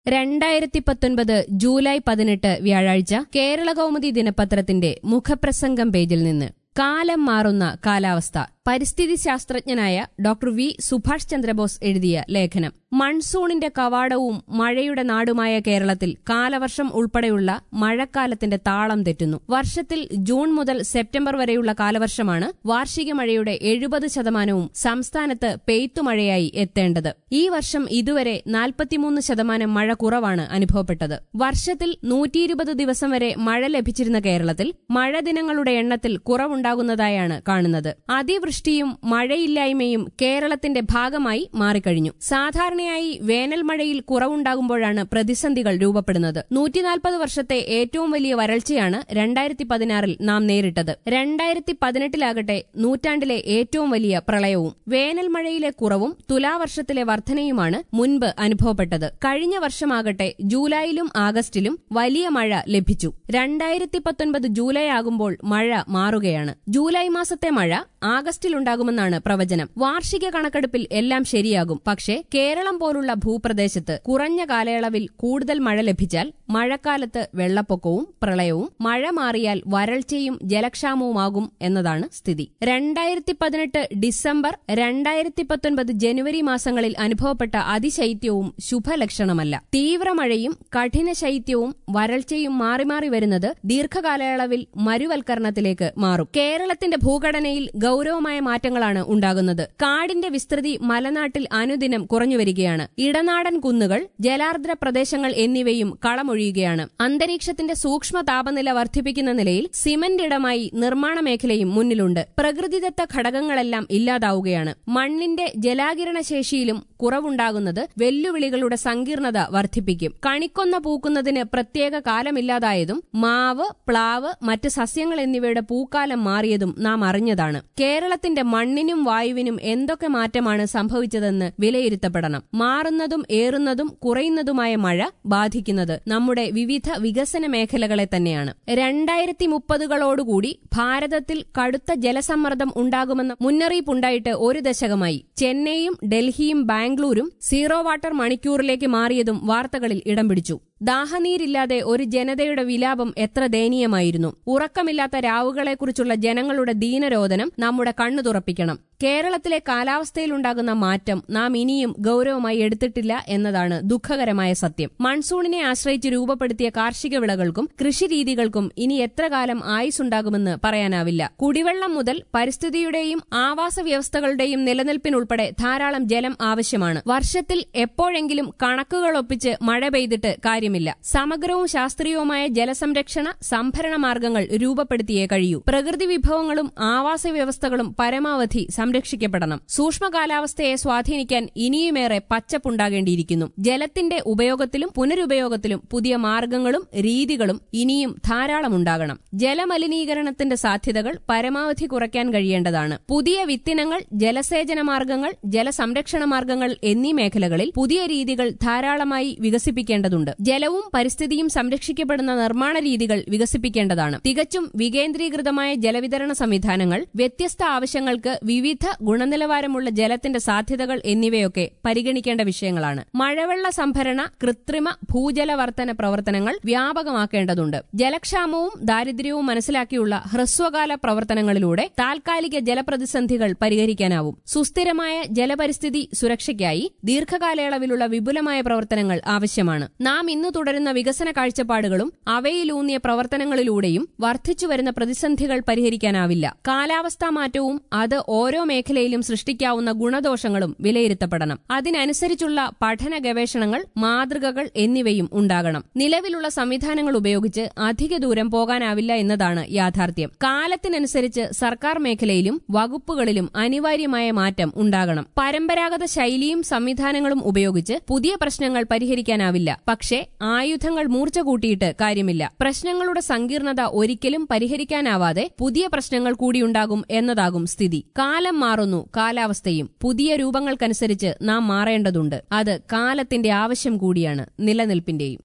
രണ്ടായിരത്തി പത്തൊൻപത് ജൂലൈ പതിനെട്ട് വ്യാഴാഴ്ച കേരള കൗമുദി ദിനപത്രത്തിന്റെ മുഖപ്രസംഗം പേജിൽ നിന്ന് കാലം മാറുന്ന കാലാവസ്ഥ പരിസ്ഥിതി ശാസ്ത്രജ്ഞനായ ഡോക്ടർ വി സുഭാഷ് ചന്ദ്രബോസ് എഴുതിയ ലേഖനം മൺസൂണിന്റെ കവാടവും മഴയുടെ നാടുമായ കേരളത്തിൽ കാലവർഷം ഉൾപ്പെടെയുള്ള മഴക്കാലത്തിന്റെ താളം തെറ്റുന്നു വർഷത്തിൽ ജൂൺ മുതൽ സെപ്റ്റംബർ വരെയുള്ള കാലവർഷമാണ് വാർഷിക മഴയുടെ എഴുപത് ശതമാനവും സംസ്ഥാനത്ത് പെയ്ത്തുമഴയായി എത്തേണ്ടത് ഈ വർഷം ഇതുവരെ നാൽപ്പത്തിമൂന്ന് ശതമാനം മഴ കുറവാണ് അനുഭവപ്പെട്ടത് വർഷത്തിൽ നൂറ്റിയിരുപത് ദിവസം വരെ മഴ ലഭിച്ചിരുന്ന കേരളത്തിൽ മഴ ദിനങ്ങളുടെ എണ്ണത്തിൽ കുറവുണ്ടാകുന്നതായാണ് കാണുന്നത് അതിവൃഷ്ടിയും മഴയില്ലായ്മയും കേരളത്തിന്റെ ഭാഗമായി മാറിക്കഴിഞ്ഞു സാധാരണയായി വേനൽ മഴയിൽ കുറവുണ്ടാകുമ്പോഴാണ് പ്രതിസന്ധികൾ രൂപപ്പെടുന്നത് നൂറ്റിനാൽപ്പത് വർഷത്തെ ഏറ്റവും വലിയ വരൾച്ചയാണ് രണ്ടായിരത്തി പതിനാറിൽ നാം നേരിട്ടത് രണ്ടായിരത്തി പതിനെട്ടിലാകട്ടെ നൂറ്റാണ്ടിലെ ഏറ്റവും വലിയ പ്രളയവും വേനൽ മഴയിലെ കുറവും തുലാവർഷത്തിലെ വർധനയുമാണ് മുൻപ് അനുഭവപ്പെട്ടത് കഴിഞ്ഞ വർഷമാകട്ടെ ജൂലൈയിലും ആഗസ്റ്റിലും വലിയ മഴ ലഭിച്ചു രണ്ടായിരത്തി പത്തൊൻപത് ജൂലൈ ആകുമ്പോൾ മഴ മാറുകയാണ് ജൂലൈ മാസത്തെ മഴ ആഗസ്റ്റിലുണ്ടാകുമെന്നാണ് പ്രവചനം വാർഷിക കണക്കെടുപ്പിൽ എല്ലാം ശരിയാകും പക്ഷേ കേരളം പോലുള്ള ഭൂപ്രദേശത്ത് കുറഞ്ഞ കാലയളവിൽ കൂടുതൽ മഴ ലഭിച്ചാൽ മഴക്കാലത്ത് വെള്ളപ്പൊക്കവും പ്രളയവും മഴ മാറിയാൽ വരൾച്ചയും ജലക്ഷാമവുമാകും എന്നതാണ് സ്ഥിതി രണ്ടായിരത്തി പതിനെട്ട് ഡിസംബർ രണ്ടായിരത്തി പത്തൊൻപത് ജനുവരി മാസങ്ങളിൽ അനുഭവപ്പെട്ട അതിശൈത്യവും ശുഭലക്ഷണമല്ല തീവ്രമഴയും കഠിന ശൈത്യവും വരൾച്ചയും മാറി മാറി വരുന്നത് ദീർഘകാലയളവിൽ മരുവൽക്കരണത്തിലേക്ക് മാറും കേരളത്തിന്റെ ഭൂഘടനയിൽ ഗൌരവമായ മാറ്റങ്ങളാണ് ഉണ്ടാകുന്നത് കാടിന്റെ വിസ്തൃതി മലനാട്ടിൽ അനുദിനം കുറഞ്ഞുവരികയാണ് ഇടനാടൻ കുന്നുകൾ ജലാർദ്ര പ്രദേശങ്ങൾ എന്നിവയും കളമൊഴിയുകയാണ് അന്തരീക്ഷത്തിന്റെ സൂക്ഷ്മ താപനില വർദ്ധിപ്പിക്കുന്ന നിലയിൽ സിമന്റ് ഇടമായി നിർമ്മാണ മേഖലയും മുന്നിലുണ്ട് പ്രകൃതിദത്ത ഘടകങ്ങളെല്ലാം ഇല്ലാതാവുകയാണ് മണ്ണിന്റെ ജലാകിരണ ശേഷിയിലും കുറവുണ്ടാകുന്നത് വെല്ലുവിളികളുടെ സങ്കീർണത വർദ്ധിപ്പിക്കും കണിക്കൊന്ന പൂക്കുന്നതിന് പ്രത്യേക കാലമില്ലാതായതും മാവ് പ്ലാവ് മറ്റ് സസ്യങ്ങൾ എന്നിവയുടെ പൂക്കാലം മാറിയതും നാം അറിഞ്ഞതാണ് കേരളത്തിന്റെ മണ്ണിനും വായുവിനും എന്തൊക്കെ മാറ്റമാണ് സംഭവിച്ചതെന്ന് വിലയിരുത്തപ്പെടണം മാറുന്നതും ഏറുന്നതും കുറയുന്നതുമായ മഴ ബാധിക്കുന്നത് നമ്മുടെ വിവിധ വികസന മേഖലകളെ തന്നെയാണ് രണ്ടായിരത്തി മുപ്പതുകളോടുകൂടി ഭാരതത്തിൽ കടുത്ത ജലസമ്മർദ്ദം ഉണ്ടാകുമെന്ന മുന്നറിയിപ്പുണ്ടായിട്ട് ഒരു ദശകമായി ചെന്നൈയും ഡൽഹിയും ബാംഗ്ലൂരും സീറോ വാട്ടർ മണിക്കൂറിലേക്ക് മാറിയതും വാർത്തകളിൽ ഇടം പിടിച്ചു ദാഹനീരില്ലാതെ ഒരു ജനതയുടെ വിലാപം എത്ര ദയനീയമായിരുന്നു ഉറക്കമില്ലാത്ത രാവുകളെക്കുറിച്ചുള്ള ജനങ്ങളുടെ ദീനരോധനം നമ്മുടെ കണ്ണു തുറപ്പിക്കണം കേരളത്തിലെ കാലാവസ്ഥയിലുണ്ടാകുന്ന മാറ്റം നാം ഇനിയും ഗൌരവമായി എടുത്തിട്ടില്ല എന്നതാണ് ദുഃഖകരമായ സത്യം മൺസൂണിനെ ആശ്രയിച്ച് രൂപപ്പെടുത്തിയ കാർഷിക വിളകൾക്കും കൃഷിരീതികൾക്കും ഇനി എത്ര കാലം ആയുസുണ്ടാകുമെന്ന് പറയാനാവില്ല കുടിവെള്ളം മുതൽ പരിസ്ഥിതിയുടെയും ആവാസ വ്യവസ്ഥകളുടെയും നിലനിൽപ്പിനുൾപ്പെടെ ധാരാളം ജലം ആവശ്യമാണ് വർഷത്തിൽ എപ്പോഴെങ്കിലും കണക്കുകൾ ഒപ്പിച്ച് മഴ പെയ്തിട്ട് കാര്യമില്ല സമഗ്രവും ശാസ്ത്രീയവുമായ ജലസംരക്ഷണ സംഭരണ മാർഗങ്ങൾ രൂപപ്പെടുത്തിയേ കഴിയൂ പ്രകൃതി വിഭവങ്ങളും ആവാസ വ്യവസ്ഥകളും പരമാവധി സംരക്ഷിക്കപ്പെടണം സൂക്ഷ്മ കാലാവസ്ഥയെ സ്വാധീനിക്കാൻ ഇനിയുമേറെ പച്ചപ്പുണ്ടാകേണ്ടിയിരിക്കുന്നു ജലത്തിന്റെ ഉപയോഗത്തിലും പുനരുപയോഗത്തിലും പുതിയ മാർഗങ്ങളും രീതികളും ഇനിയും ധാരാളമുണ്ടാകണം ജലമലിനീകരണത്തിന്റെ സാധ്യതകൾ പരമാവധി കുറയ്ക്കാൻ കഴിയേണ്ടതാണ് പുതിയ വിത്തിനങ്ങൾ ജലസേചന മാർഗങ്ങൾ ജലസംരക്ഷണ മാർഗങ്ങൾ എന്നീ മേഖലകളിൽ പുതിയ രീതികൾ ധാരാളമായി വികസിപ്പിക്കേണ്ടതുണ്ട് ജലവും പരിസ്ഥിതിയും സംരക്ഷിക്കപ്പെടുന്ന നിർമ്മാണ രീതികൾ വികസിപ്പിക്കേണ്ടതാണ് തികച്ചും വികേന്ദ്രീകൃതമായ ജലവിതരണ സംവിധാനങ്ങൾ വ്യത്യസ്ത ആവശ്യങ്ങൾക്ക് വിവിധ ഗുണനിലവാരമുള്ള ജലത്തിന്റെ സാധ്യതകൾ എന്നിവയൊക്കെ പരിഗണിക്കേണ്ട വിഷയങ്ങളാണ് മഴവെള്ള സംഭരണ കൃത്രിമ ഭൂജലവർത്തന പ്രവർത്തനങ്ങൾ വ്യാപകമാക്കേണ്ടതുണ്ട് ജലക്ഷാമവും ദാരിദ്ര്യവും മനസ്സിലാക്കിയുള്ള ഹ്രസ്വകാല പ്രവർത്തനങ്ങളിലൂടെ താൽക്കാലിക ജലപ്രതിസന്ധികൾ പരിഹരിക്കാനാവും സുസ്ഥിരമായ ജലപരിസ്ഥിതി സുരക്ഷയ്ക്കായി ദീർഘകാലയളവിലുള്ള വിപുലമായ പ്രവർത്തനങ്ങൾ ആവശ്യമാണ് നാം ഇന്ന് തുടരുന്ന വികസന കാഴ്ചപ്പാടുകളും അവയിലൂന്നിയ പ്രവർത്തനങ്ങളിലൂടെയും വർദ്ധിച്ചുവരുന്ന പ്രതിസന്ധികൾ പരിഹരിക്കാനാവില്ല കാലാവസ്ഥാ മാറ്റവും അത് ഓരോ മേഖലയിലും സൃഷ്ടിക്കാവുന്ന ഗുണദോഷങ്ങളും വിലയിരുത്തപ്പെടണം അതിനനുസരിച്ചുള്ള പഠന ഗവേഷണങ്ങൾ മാതൃകകൾ എന്നിവയും ഉണ്ടാകണം നിലവിലുള്ള സംവിധാനങ്ങൾ ഉപയോഗിച്ച് അധിക ദൂരം പോകാനാവില്ല എന്നതാണ് യാഥാർത്ഥ്യം കാലത്തിനനുസരിച്ച് സർക്കാർ മേഖലയിലും വകുപ്പുകളിലും അനിവാര്യമായ മാറ്റം ഉണ്ടാകണം പരമ്പരാഗത ശൈലിയും സംവിധാനങ്ങളും ഉപയോഗിച്ച് പുതിയ പ്രശ്നങ്ങൾ പരിഹരിക്കാനാവില്ല പക്ഷേ ആയുധങ്ങൾ മൂർച്ച കൂട്ടിയിട്ട് കാര്യമില്ല പ്രശ്നങ്ങളുടെ സങ്കീർണത ഒരിക്കലും പരിഹരിക്കാനാവാതെ പുതിയ പ്രശ്നങ്ങൾ കൂടിയുണ്ടാകും എന്നതാകും സ്ഥിതി കാലം മാറുന്നു കാലാവസ്ഥയും പുതിയ രൂപങ്ങൾക്കനുസരിച്ച് നാം മാറേണ്ടതുണ്ട് അത് കാലത്തിന്റെ ആവശ്യം കൂടിയാണ് നിലനിൽപ്പിന്റെയും